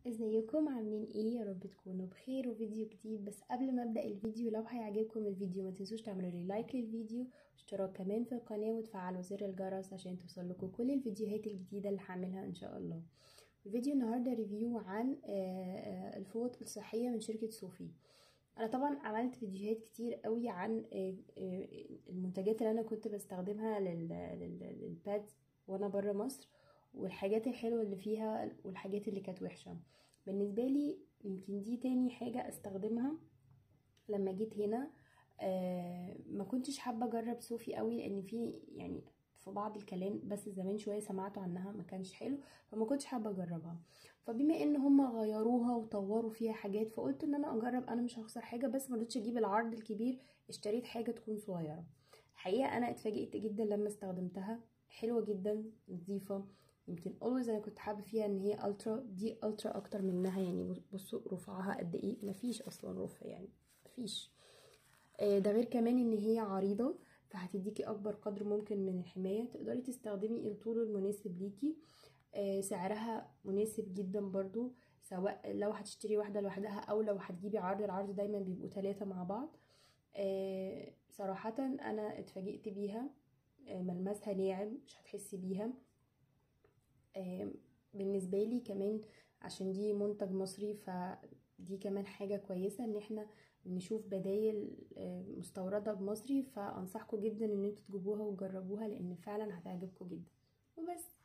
ازيكم عاملين ايه يا رب تكونوا بخير وفيديو جديد بس قبل ما ابدا الفيديو لو هيعجبكم الفيديو ما تنسوش تعملوا لي لايك للفيديو واشتراك كمان في القناه وتفعلوا زر الجرس عشان توصل لكم كل الفيديوهات الجديده اللي هعملها ان شاء الله الفيديو النهارده ريفيو عن الفوط الصحيه من شركه صوفي انا طبعا عملت فيديوهات كتير قوي عن المنتجات اللي انا كنت بستخدمها للبادز وانا بره مصر والحاجات الحلوه اللي فيها والحاجات اللي كانت وحشه بالنسبه لي يمكن دي تاني حاجه استخدمها لما جيت هنا آه ما كنتش حابه اجرب صوفي قوي لان في يعني في بعض الكلام بس زمان شويه سمعته عنها ما كانش حلو فما كنتش حابه اجربها فبما ان هم غيروها وطوروا فيها حاجات فقلت ان انا اجرب انا مش هخسر حاجه بس ما رضيتش اجيب العرض الكبير اشتريت حاجه تكون صغيره الحقيقه انا اتفاجئت جدا لما استخدمتها حلوه جدا نظيفه يمكن اولويز انا كنت حابه فيها ان هي الترا دي الترا اكتر منها يعني بصوا رفعها قد ايه مفيش اصلا رفع يعني مفيش آه ده غير كمان ان هي عريضه فهتديكي اكبر قدر ممكن من الحمايه تقدري تستخدمي الطول المناسب ليكي آه سعرها مناسب جدا برضو سواء لو هتشتري واحده لوحدها او لو هتجيبي عرض العرض دايما بيبقوا ثلاثه مع بعض آه صراحه انا اتفاجئت بيها ملمسها ناعم مش هتحسي بيها بالنسبة لي كمان عشان دي منتج مصري فدي كمان حاجة كويسة ان احنا نشوف بدايل مستوردة بمصري فانصحكم جدا ان انتوا تجيبوها وتجربوها لان فعلا هتعجبكم جدا وبس